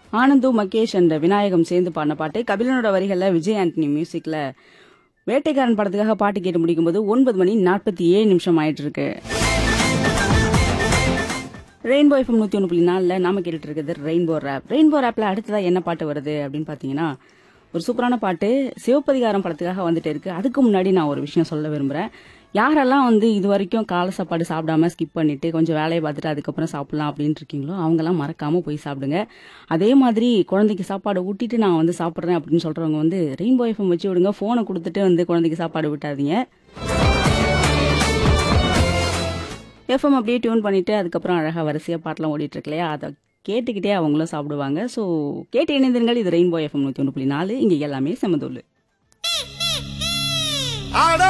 Anand Mahesh and Vinayagam சேர்ந்து பாடின பாட்டு கபிலனோட வரிகளில் விஜய் ஆண்டனி மியூசிக்ல வேட்டைக்காரன் படத்துக்காக பாட்டு கேட்டு முடிக்கும்போது ஒன்பது மணி நாற்பத்தி ஏழு நிமிஷம் ஆயிட்டு இருக்கு ரெயின்போ எஃப்எம் நூற்றி ஒன்று புள்ளி நாலில் நாம கேட்டுட்டு இருக்கிறது ரெயின்போ ரேப் ரெயின்போ ரேப்பில் அடுத்ததாக என்ன பாட்டு வருது அப்படின்னு பார்த்தீங்கன்னா ஒரு சூப்பரான பாட்டு சிவப்பதிகாரம் படத்துக்காக வந்துட்டு இருக்கு அதுக்கு முன்னாடி நான் ஒரு விஷயம் சொல்ல விரும்புகிறேன் யாரெல்லாம் வந்து இது வரைக்கும் காலை சாப்பாடு சாப்பிடாம ஸ்கிப் பண்ணிட்டு கொஞ்சம் வேலையை பார்த்துட்டு அதுக்கப்புறம் சாப்பிடலாம் அப்படின்னு இருக்கீங்களோ அவங்கெல்லாம் மறக்காம போய் சாப்பிடுங்க அதே மாதிரி குழந்தைக்கு சாப்பாடு ஊட்டிட்டு நான் வந்து சாப்பிட்றேன் அப்படின்னு சொல்றவங்க வந்து ரெயின்போ எஃப்எம் வச்சு விடுங்க ஃபோனை கொடுத்துட்டு வந்து குழந்தைக்கு சாப்பாடு விட்டாதீங்க எஃப்எம் அப்படியே டியூன் பண்ணிட்டு அதுக்கப்புறம் அழகாக வரிசையாக பாட்டெலாம் ஓடிட்டு இருக்கு இல்லையா அதை கேட்டுக்கிட்டே அவங்களும் சாப்பிடுவாங்க ஸோ கேட்டு இணைந்திருங்கள் இது ரெயின்போ எஃப்எம் நூற்றி ஒன்று புள்ளி நாலு இங்கே எல்லாமே செமதூள் அட